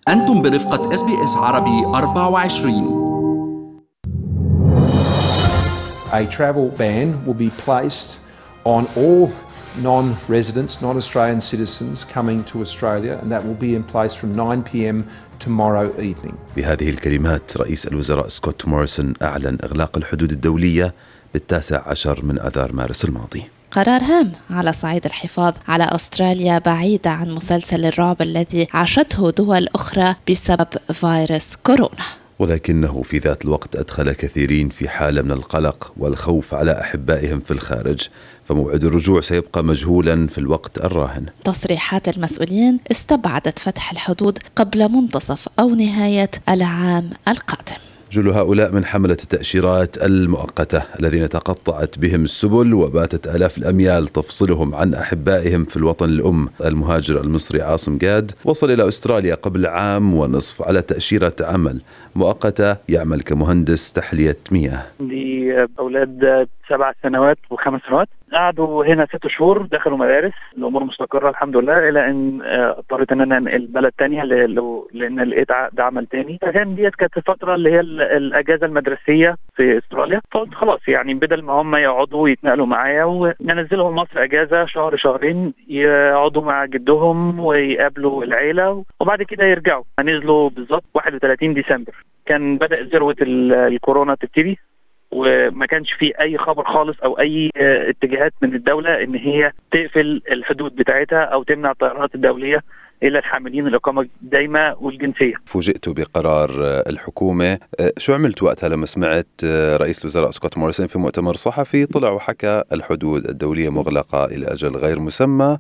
أنتم برفقة اس بي اس عربي 24 A travel ban will be placed on all non-residents, non-Australian citizens coming to Australia and that will be in place from 9 p.m. tomorrow evening. بهذه الكلمات رئيس الوزراء سكوت موريسون أعلن إغلاق الحدود الدولية بالتاسع عشر من أذار مارس الماضي قرار هام على صعيد الحفاظ على استراليا بعيده عن مسلسل الرعب الذي عاشته دول اخرى بسبب فيروس كورونا. ولكنه في ذات الوقت ادخل كثيرين في حاله من القلق والخوف على احبائهم في الخارج فموعد الرجوع سيبقى مجهولا في الوقت الراهن. تصريحات المسؤولين استبعدت فتح الحدود قبل منتصف او نهايه العام القادم. جل هؤلاء من حملة التأشيرات المؤقتة الذين تقطعت بهم السبل وباتت آلاف الأميال تفصلهم عن أحبائهم في الوطن الأم المهاجر المصري عاصم جاد وصل إلى أستراليا قبل عام ونصف على تأشيرة عمل مؤقتة يعمل كمهندس تحلية مياه عندي اولاد سبع سنوات وخمس سنوات قعدوا هنا ست شهور دخلوا مدارس الامور مستقره الحمد لله الى ان آه، اضطريت ان انا انقل بلد تانية ل- لو- لان لقيت عقد عمل تاني فكان ديت كانت الفتره اللي هي ال- الاجازه المدرسيه في استراليا فقلت خلاص يعني بدل ما هم يقعدوا يتنقلوا معايا وننزلهم مصر اجازه شهر شهرين يقعدوا مع جدهم ويقابلوا العيله وبعد كده يرجعوا نزلوا بالظبط 31 ديسمبر كان بدا ذروه ال- الكورونا تبتدي وما كانش في اي خبر خالص او اي آه، اتجاهات من الدوله ان هي تقفل الحدود بتاعتها او تمنع الطيرانات الدوليه الا الحاملين الاقامه الدائمه والجنسيه. فوجئت بقرار آه، الحكومة آه، شو عملت وقتها لما سمعت آه، رئيس الوزراء سكوت موريسون في مؤتمر صحفي طلع وحكى الحدود الدولية مغلقة إلى أجل غير مسمى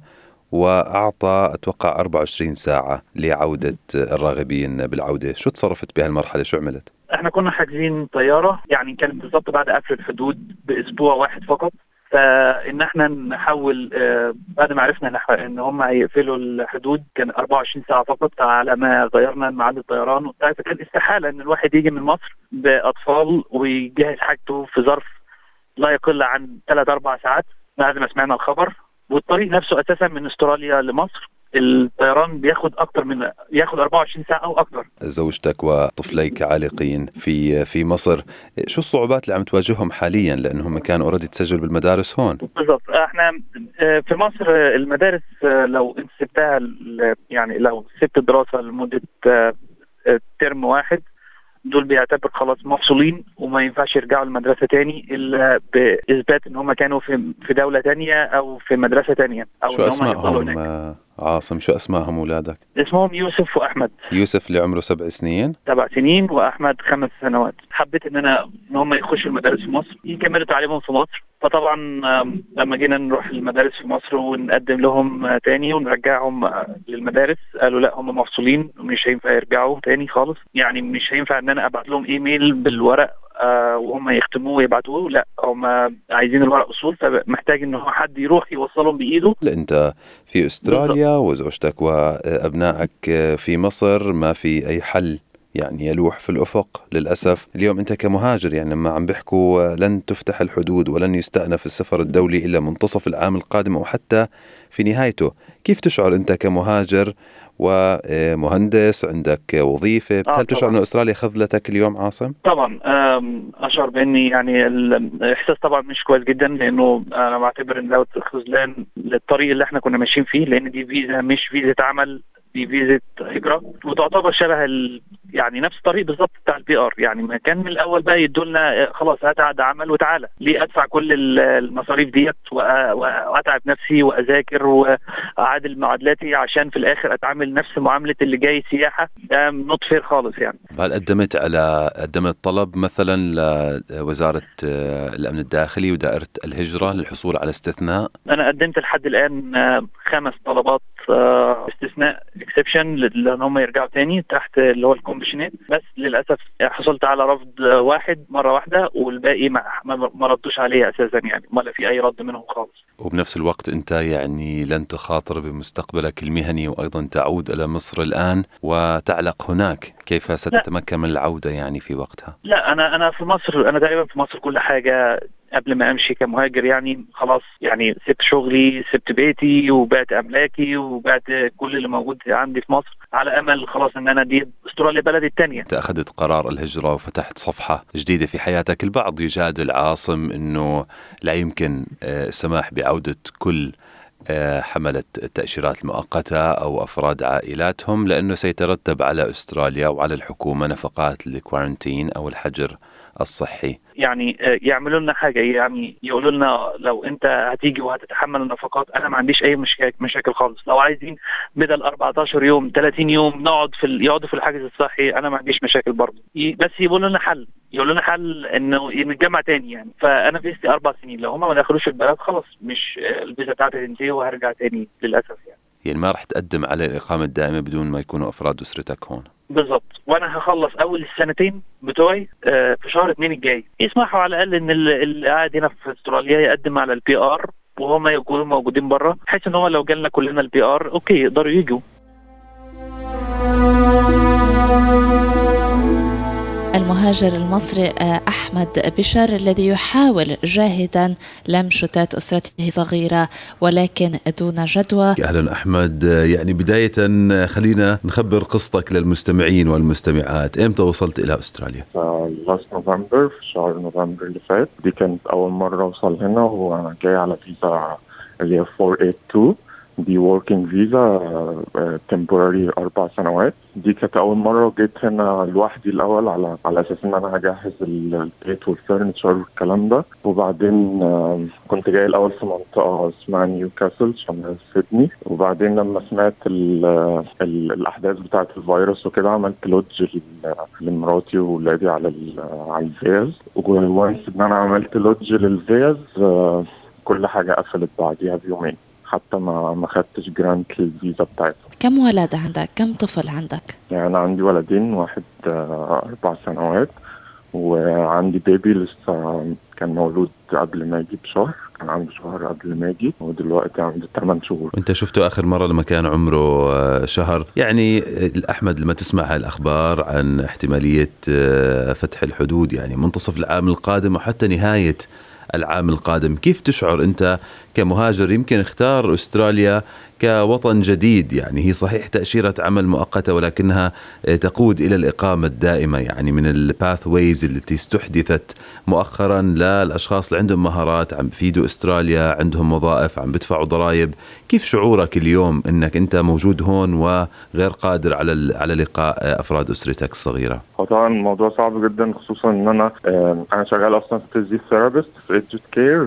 وأعطى أتوقع 24 ساعة لعودة آه، الراغبين بالعودة شو تصرفت بهالمرحلة شو عملت؟ احنا كنا حاجزين طياره يعني كانت بالظبط بعد قفل الحدود باسبوع واحد فقط فان احنا نحول آه، بعد ما عرفنا إن- ان هم هيقفلوا الحدود كان 24 ساعه فقط على ما غيرنا ميعاد الطيران وبتاع فكان استحاله ان الواحد يجي من مصر باطفال ويجهز حاجته في ظرف لا يقل عن 3 4 ساعات بعد ما سمعنا الخبر والطريق نفسه اساسا من استراليا لمصر الطيران بياخد اكتر من ياخد 24 ساعه او اكتر زوجتك وطفليك عالقين في في مصر شو الصعوبات اللي عم تواجههم حاليا لأنهم كانوا اوريدي تسجلوا بالمدارس هون بالظبط احنا آه، في مصر آه، المدارس آه، لو انت سبتها ل- يعني لو سبت الدراسه لمده آه، آه، ترم واحد دول بيعتبر خلاص مفصولين وما ينفعش يرجعوا المدرسه تاني الا باثبات ان هم كانوا في في دوله تانية او في مدرسه تانية او شو ان هم يفضلوا اسمائهم هناك آه، عاصم شو اسمائهم اولادك اسمهم يوسف واحمد يوسف اللي عمره سبع سنين سبع سنين واحمد خمس سنوات حبيت ان انا ان هم يخشوا المدارس في مصر يكملوا تعليمهم في مصر فطبعا آم، لما جينا نروح المدارس في مصر ونقدم لهم آه، تاني ونرجعهم آه، للمدارس قالوا لا هم مفصولين ومش هينفع يرجعوا تاني خالص يعني مش هينفع ان انا ابعت لهم ايميل بالورق آه وهم يختموه ويبعتوه لا هم عايزين الورق اصول فمحتاج ان هو حد يروح يوصلهم بايده انت في استراليا وزوجتك وابنائك في مصر ما في اي حل يعني يلوح في الافق للاسف اليوم انت كمهاجر يعني لما عم بيحكوا لن تفتح الحدود ولن يستأنف السفر الدولي الا منتصف العام القادم او حتى في نهايته كيف تشعر انت كمهاجر ومهندس عندك وظيفه هل طبعاً. تشعر انه استراليا خذلتك اليوم عاصم طبعا آم، اشعر باني يعني ال- الاحساس طبعا مش كويس جدا لانه انا بعتبر ان دوت خذلان للطريق اللي احنا كنا ماشيين فيه لان دي فيزا مش فيزا عمل دي فيزا هجره وتعتبر شبه ال... يعني نفس الطريق بالظبط بتاع البي ار يعني ما كان من الاول بقى يدوا لنا خلاص هات عقد عمل وتعالى ليه ادفع كل ال- المصاريف ديت وأ- وأ- واتعب نفسي واذاكر واعادل معادلاتي عشان في الاخر اتعامل نفس معامله اللي جاي سياحه ده نوت فير خالص يعني هل قدمت على قدمت طلب مثلا لوزاره الامن الداخلي ودائره الهجره للحصول على استثناء انا قدمت لحد الان آه، خمس طلبات آه، استثناء اكسبشن لان هم يرجعوا تاني تحت اللي هو الكومبشنات بس للاسف حصلت على رفض آه، واحد مره واحده والباقي ما ما ما ردوش عليه اساسا يعني ولا في اي رد منهم خالص وبنفس الوقت انت يعني لن تخاطر بمستقبلك المهني وايضا تعود الى مصر الان وتعلق هناك، كيف ستتمكن من العوده يعني في وقتها؟ لا انا انا في مصر انا تقريبا في مصر كل حاجه قبل ما امشي كمهاجر يعني خلاص يعني سبت شغلي سبت بيتي وبعت املاكي وبعت كل اللي موجود عندي في مصر على امل خلاص ان انا دي استراليا بلدي الثانيه انت اخذت قرار الهجره وفتحت صفحه جديده في حياتك البعض يجادل عاصم انه لا يمكن آه، السماح بعوده كل آه، حملة التأشيرات المؤقتة أو أفراد عائلاتهم لأنه سيترتب على أستراليا وعلى الحكومة نفقات الكوارنتين أو الحجر الصحي يعني آه، يعملوا لنا حاجه يعني يقولوا لنا لو انت هتيجي وهتتحمل النفقات انا ما عنديش اي مشاكل مشاكل خالص لو عايزين بدل 14 يوم 30 يوم نقعد في ال- يقعدوا في الحجز الصحي انا ما عنديش مشاكل برضه ي- بس يقولوا لنا حل يقولوا لنا حل انه نتجمع تاني يعني فانا فيزتي اربع سنين لو هم ما دخلوش البلد خلاص مش آه، الفيزا بتاعتي تنتهي وهرجع تاني للاسف يعني يعني ما راح تقدم على الإقامة الدائمة بدون ما يكونوا أفراد أسرتك هون بالظبط وانا هخلص اول السنتين بتوعي آه، في شهر اتنين الجاي يسمحوا على الاقل ان ال- اللي قاعد هنا في استراليا يقدم على البي ار وهم يكونوا موجودين بره بحيث ان هو لو جالنا كلنا البي ار اوكي يقدروا يجوا المهاجر المصري آه، أحمد بشر الذي يحاول جاهدا لم شتات أسرته صغيرة ولكن دون جدوى أهلا أحمد يعني بداية خلينا نخبر قصتك للمستمعين والمستمعات إمتى وصلت إلى أستراليا؟ لاست نوفمبر في شهر نوفمبر اللي فات دي كانت أول مرة أوصل هنا وأنا جاي على فيزا اللي هي 482 دي working فيزا temporary أربع سنوات دي كانت أول مرة وجيت هنا لوحدي الأول على على أساس إن أنا هجهز ال- البيت والفرنتشر والكلام ده وبعدين آه، كنت جاي الأول في منطقة اسمها نيوكاسل شمال سيدني وبعدين لما سمعت ال ال الأحداث بتاعة الفيروس وكده عملت لودج لل- لمراتي وولادي على ال- على الفيز وانس إن أنا عملت لودج للفيز آه، كل حاجة قفلت بعديها بيومين حتى ما ما خدتش جرانت للفيزا بتاعتها كم ولد عندك؟ كم طفل عندك؟ يعني أنا عندي ولدين واحد آه، أربع سنوات وعندي بيبي لسه كان مولود قبل ما يجي بشهر كان عنده شهر قبل ما يجي ودلوقتي عنده 8 شهور وانت شفته اخر مره لما كان عمره آه، شهر يعني آه، احمد لما تسمع هاي الاخبار عن احتماليه آه، فتح الحدود يعني منتصف العام القادم وحتى نهايه العام القادم كيف تشعر انت كمهاجر يمكن اختار استراليا كوطن جديد يعني هي صحيح تاشيره عمل مؤقته ولكنها آه، تقود الى الاقامه الدائمه يعني من الباث ويز التي استحدثت مؤخرا للاشخاص اللي عندهم مهارات عم بفيدوا استراليا عندهم وظائف عم بدفعوا ضرائب كيف شعورك اليوم انك انت موجود هون وغير قادر على ال- على لقاء آه، افراد اسرتك الصغيره هو طبعا الموضوع صعب جدا خصوصا ان انا آه، انا شغال اصلا فيزيو ثيرابيست في ايدجت كير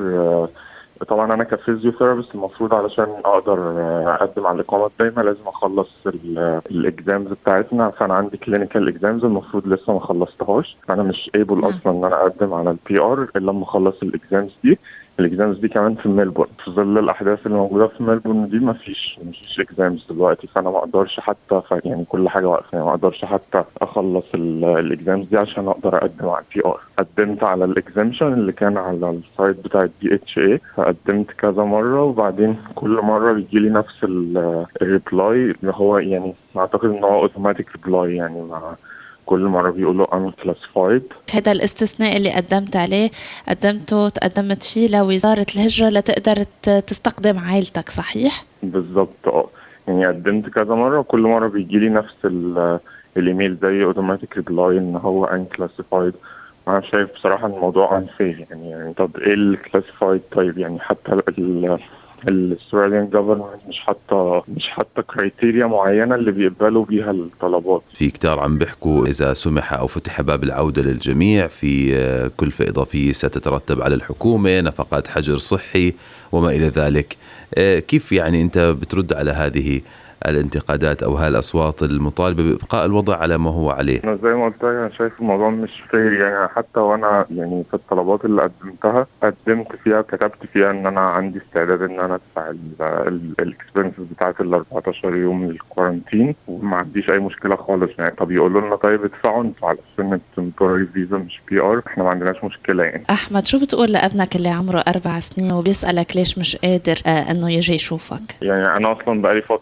طبعا انا كفيزيو ثيرابيست المفروض علشان اقدر آه، اقدم على الاقامه الدايمه لازم اخلص الاكزامز بتاعتنا فانا عندي كلينيكال اكزامز المفروض لسه ما خلصتهاش فانا مش ايبل نعم. اصلا ان انا اقدم على البي ار الا لما اخلص الاكزامز دي الاكزامز دي كمان في ملبورن في ظل الاحداث اللي موجوده في ملبورن دي ما فيش ما فيش اكزامز دلوقتي فانا ما اقدرش حتى ف- يعني كل حاجه واقفه يعني ما اقدرش حتى اخلص الاكزامز دي عشان اقدر اقدم على البي ار قدمت على الاكزامشن اللي كان على السايت بتاع الدي اتش اي فقدمت كذا مره وبعدين كل مره بيجي لي نفس الريبلاي اللي هو يعني اعتقد ان هو اوتوماتيك ريبلاي يعني مع كل مره بيقولوا unclassified هذا الاستثناء اللي قدمت عليه قدمته تقدمت فيه لوزارة الهجرة لتقدر ت- تستقدم عائلتك صحيح؟ بالظبط اه يعني قدمت كذا مره وكل مره بيجي لي نفس ال- الايميل زي اوتوماتيك ريبلاي ان هو unclassified انا شايف بصراحه الموضوع unfair يعني يعني طب ايه الكلاسيفايد طيب يعني حتى ال الاستراليان جفرمنت مش حاطه مش حاطه كرايتيريا معينه اللي بيقبلوا بيها الطلبات في كتار عم بيحكوا إذا سمح أو فتح باب العودة للجميع في آه، كلفة إضافية ستترتب على الحكومة نفقات حجر صحي وما إلى ذلك آه، كيف يعني أنت بترد على هذه الانتقادات أو هالأصوات المطالبة بإبقاء الوضع على ما هو عليه انا زي ما قلت لك انا شايف الموضوع مش فير يعني حتى وانا يعني في الطلبات اللي قدمتها قدمت فيها كتبت فيها ان انا عندي استعداد ان انا ادفع الاكسبنسز بتاعت ال 14 يوم للكورنتين وما عنديش اي مشكله خالص يعني طب يقولوا لنا طيب ادفعوا انتوا على سنه تمبوراري فيزا مش بي ار احنا ما عندناش مشكله يعني أحمد شو بتقول لابنك اللي عمره أربع سنين وبيسألك ليش مش قادر آه أنه يجي يشوفك؟ يعني انا اصلا بقالي فتره كبيره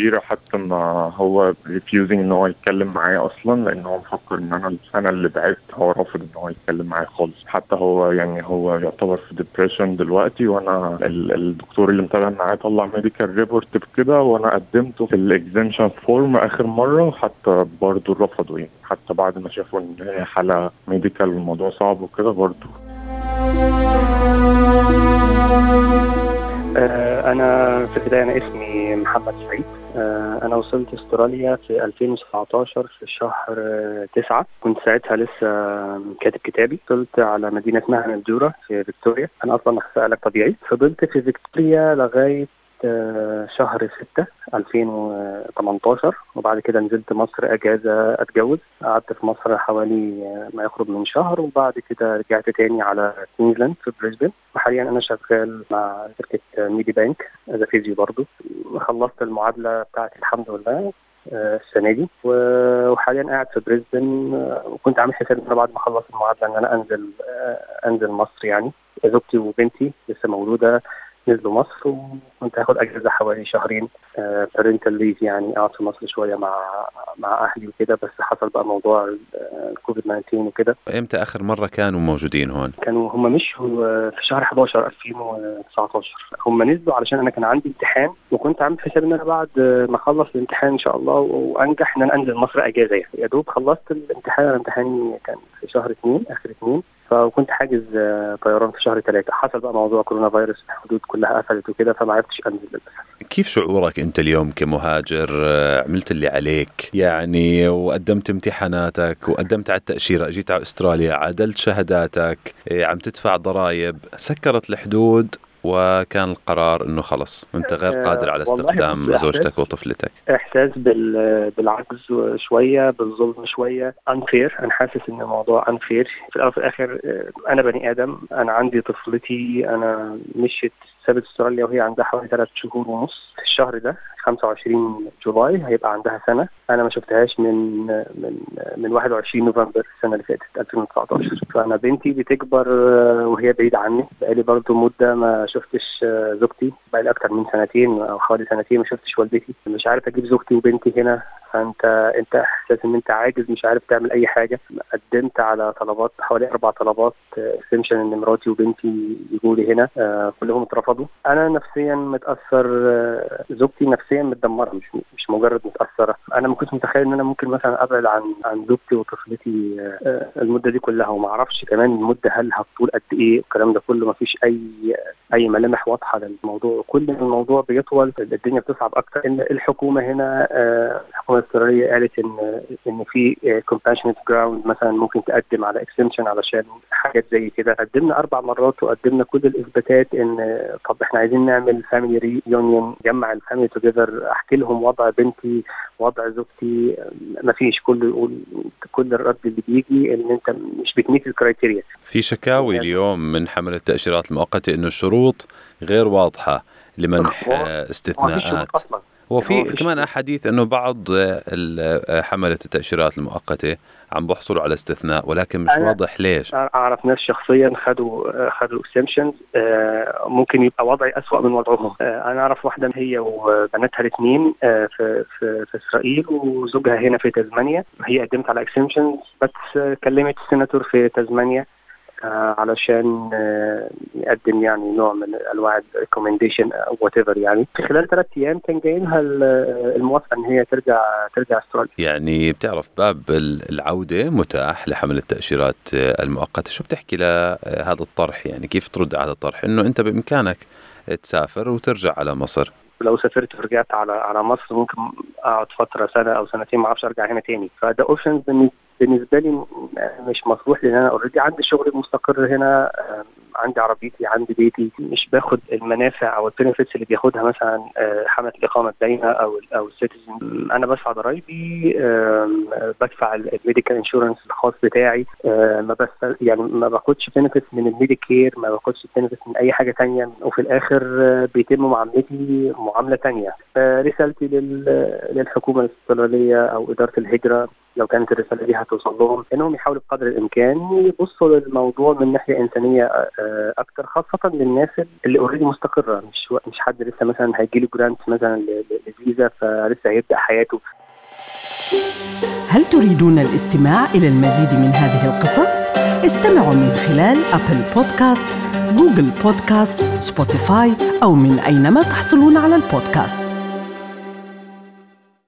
كبيره حتى ما هو refusing ان هو يتكلم معايا اصلا لان هو مفكر ان انا انا اللي بعدت هو رافض ان هو يتكلم معايا خالص حتى هو يعني هو يعتبر في ديبريشن دلوقتي وانا ال- الدكتور اللي متابع معاه طلع ميديكال ريبورت بكده وانا قدمته في الاكزامشن فورم اخر مره حتى برضه رفضوا يعني حتى بعد ما شافوا ان هي حاله ميديكال والموضوع صعب وكده برضه آه، أنا في البداية أنا اسمي محمد سعيد آه، أنا وصلت استراليا في 2017 في شهر آه، تسعة كنت ساعتها لسه كاتب كتابي وصلت على مدينة اسمها مندورة في فيكتوريا أنا أصلا أخصائي علاج طبيعي فضلت في فيكتوريا لغاية آه، شهر ستة 2018 وبعد كده نزلت مصر أجازة أتجوز قعدت في مصر حوالي آه، ما يقرب من شهر وبعد كده رجعت تاني على كوينزلاند في بريسبن وحاليا أنا شغال مع شركة آه، ميدي بانك از فيزيو برضو خلصت المعادلة بتاعتي الحمد لله آه، السنة دي و- وحاليا قاعد في بريسبن آه، وكنت عامل حساب ان انا بعد ما اخلص المعادلة ان انا انزل آه، انزل مصر يعني زوجتي وبنتي لسه مولودة نزلوا مصر وكنت هاخد اجازه حوالي شهرين بارنتال ليف يعني اقعد في مصر شويه مع مع اهلي وكده بس حصل بقى موضوع الكوفيد 19 وكده امتى اخر مره كانوا موجودين هون كانوا هم مشوا آه، في شهر 11 2019 هم نزلوا علشان انا كان عندي امتحان وكنت عامل حساب ان انا بعد آه، ما اخلص الامتحان ان شاء الله وانجح ان انا انزل مصر اجازه يعني يا دوب خلصت الامتحان أنا امتحاني كان في شهر اثنين اخر اثنين فكنت حاجز آه، طيران في شهر ثلاثة حصل بقى موضوع كورونا فيروس الحدود كلها قفلت وكده فما عرفتش انزل للاسف كيف شعورك انت اليوم كمهاجر آه، عملت اللي عليك يعني وقدمت امتحاناتك وقدمت على التأشيرة جيت على استراليا عدلت شهاداتك إيه، عم تدفع ضرائب سكرت الحدود وكان القرار انه خلص انت غير قادر على آه، والله استخدام بص، زوجتك وطفلتك احساس بال- بالعجز شويه بالظلم شويه انفير انا حاسس ان الموضوع انفير في الاول وفي الاخر آه، انا بني ادم انا عندي طفلتي انا مشيت سابت استراليا وهي عندها حوالي ثلاث شهور ونص في الشهر ده 25 جولاي هيبقى عندها سنه انا ما شفتهاش من من من 21 نوفمبر السنه اللي فاتت 2019 فانا بنتي بتكبر آه، وهي بعيده عني بقالي برضو مده ما شفتش آه، زوجتي بقالي اكتر من سنتين او حوالي سنتين ما شفتش والدتي مش عارف اجيب زوجتي وبنتي هنا فانت انت احساس ان انت عاجز مش عارف تعمل اي حاجه قدمت على طلبات حوالي اربع طلبات اكستنشن ان مراتي وبنتي يجوا لي هنا آه، كلهم اترفضوا انا نفسيا متاثر آه، زوجتي نفسيا متدمره مش مش مجرد متاثره انا ما كنتش متخيل ان انا ممكن مثلا ابعد عن عن زوجتي وطفلتي آه، المده دي كلها وما اعرفش كمان المده هل هتطول قد ايه الكلام ده كله ما فيش اي اي ملامح واضحه للموضوع كل ما الموضوع بيطول الدنيا بتصعب اكتر ان الحكومه هنا آه، الحكومه الاستراليه قالت ان ان في كومباشنت جراوند مثلا ممكن تقدم على اكستنشن علشان حاجات زي كده قدمنا اربع مرات وقدمنا كل الاثباتات ان طب احنا عايزين نعمل فاميلي ري يونيون جمع الفاميلي توجذر احكي لهم وضع بنتي وضع زوجتي ما فيش كل يقول كل الرد اللي بيجي ان انت مش بتميت الكرايتيريا في شكاوي اليوم من حمل التأشيرات المؤقتة انه الشروط غير واضحة لمنح هو- آه، ما فيش استثناءات شروط اصلا وفي هو فيش كمان شروط. احاديث انه بعض آه، ال- آه، حملة التأشيرات المؤقتة عم بحصلوا على استثناء ولكن مش أنا- واضح ليش اعرف ناس شخصيا خدوا خدوا اكسبشنز ممكن يبقى وضعي اسوأ من وضعهم آه، انا اعرف واحده هي وبناتها الاثنين في في في اسرائيل وزوجها هنا في تزمانيا هي قدمت على اكسبشنز بس آه، كلمت السيناتور في تزمانيا آه، علشان آه، يقدم يعني نوع من انواع الريكومنديشن او وات ايفر يعني في خلال ثلاث ايام كان جاي لها ال- الموافقه ان هي ترجع ترجع استراليا يعني بتعرف باب ال- العودة متاح لحمل التأشيرات آه، المؤقتة شو بتحكي لهذا الطرح يعني كيف ترد على هذا الطرح انه انت بامكانك تسافر وترجع على مصر لو سافرت ورجعت على على مصر ممكن اقعد فتره سنه او سنتين ما اعرفش ارجع هنا تاني فده اوبشن بالنسبه لي م- مش مطروح لان انا اوريدي عندي شغل مستقر هنا آم، عندي عربيتي عندي بيتي مش باخد المنافع او البنفيتس اللي بياخدها مثلا آه، حمله الاقامه الدايمه او ال او السيتيزن انا بدفع ضرايبي آم، بدفع الميديكال انشورنس الخاص بتاعي آه، ما بس يعني ما باخدش بنفيتس من الميديكير ما باخدش بنفيتس من اي حاجه تانية وفي الاخر آه، بيتم معاملتي معامله تانية آه، رسالتي لل- للحكومه الاستراليه او اداره الهجره لو كانت الرساله دي هتوصل لهم انهم يحاولوا بقدر الامكان يبصوا للموضوع من ناحيه انسانيه آه، آه، اكتر خاصه للناس اللي اوريدي مستقره مش مش حد لسه مثلا هيجي له جرانت مثلا لفيزا فلسه هيبدا حياته هل تريدون الاستماع إلى المزيد من هذه القصص؟ استمعوا من خلال أبل بودكاست، جوجل بودكاست، سبوتيفاي أو من أينما تحصلون على البودكاست